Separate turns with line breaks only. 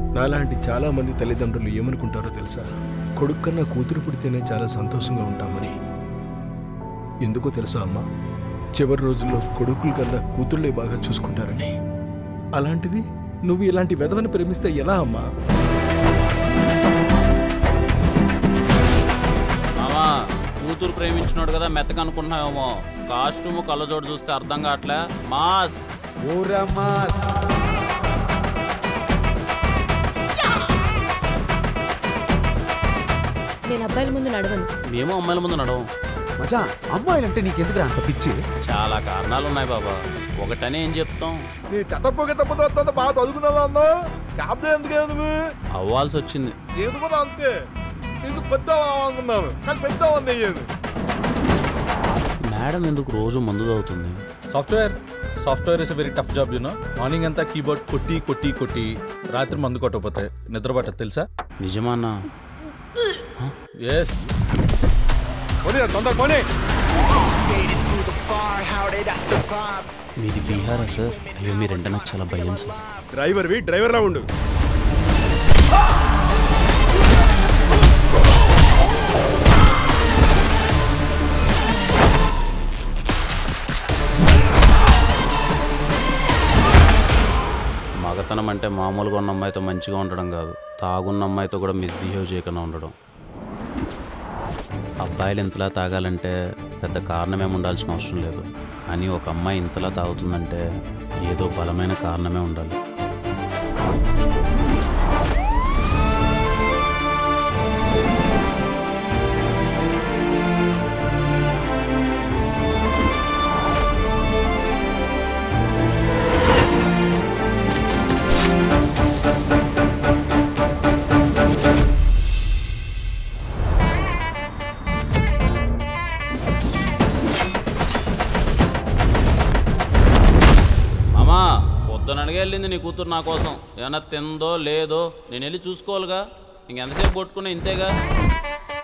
నాలాంటి చాలా మంది తల్లిదండ్రులు ఏమనుకుంటారో తెలుసా కొడుకు కన్నా కూతురు పుడితేనే చాలా సంతోషంగా ఉంటామని ఎందుకో తెలుసా అమ్మా చివరి రోజుల్లో కొడుకుల కన్నా కూతుళ్ళే బాగా చూసుకుంటారని అలాంటిది నువ్వు ఇలాంటి వెధవని ప్రేమిస్తే ఎలా అమ్మా
మామా కూతురు ప్రేమించినాడు కదా మెత్తగా అనుకుంటున్నావేమో కాస్ట్యూమ్ కళ్ళజోడు చూస్తే అర్థం కావట్లే మాస్
ఊరా మాస్
నేను అబ్బాయిల ముందు నడవను
మేము అమ్మాయిల ముందు నడవం
మజా అమ్మాయిలంటే నీకెందుకు అంత పిచ్చి
చాలా కారణాలు ఉన్నాయి బాబా ఒకటనే ఏం చెప్తాం
నీ చెట్టపోకే తప్పుతో వస్తుంది బాగా చదువుకున్నావా అన్న క్యాబ్ ఎందుకే నువ్వు
అవ్వాల్సి వచ్చింది
ఏది కూడా అంతే నీకు పెద్ద అనుకున్నాను కానీ పెద్ద ఉంది అయ్యేది
మేడం ఎందుకు రోజు మందు తాగుతుంది
software software is very tough job you know morning అంతా కీబోర్డ్ కొట్టి కొట్టి కొట్టి రాత్రి మందు కొట్టకపోతే నిద్ర పట్టదు తెలుసా
నిజమానా
ఎస్
పోనీ తొందర పోనీ
మీది బీహారా సార్ అయ్యో మీరంటే నాకు చాలా భయం సార్
డ్రైవర్వి డ్రైవర్ రా ఉండు
మగతనం అంటే మామూలుగా ఉన్న అమ్మాయితో మంచిగా ఉండడం కాదు తాగున్న అమ్మాయితో కూడా మిస్బిహేవ్ చేయకుండా ఉండడం అబ్బాయిలు ఇంతలా తాగాలంటే పెద్ద కారణమేం ఉండాల్సిన అవసరం లేదు కానీ ఒక అమ్మాయి ఇంతలా తాగుతుందంటే ఏదో బలమైన కారణమే ఉండాలి మామా పొద్దున అడిగి వెళ్ళింది నీ కూతురు నా కోసం ఏమన్నా తిందో లేదో నేను వెళ్ళి చూసుకోవాలిగా ఇంకెంతసేపు కొట్టుకున్నా ఇంతేగా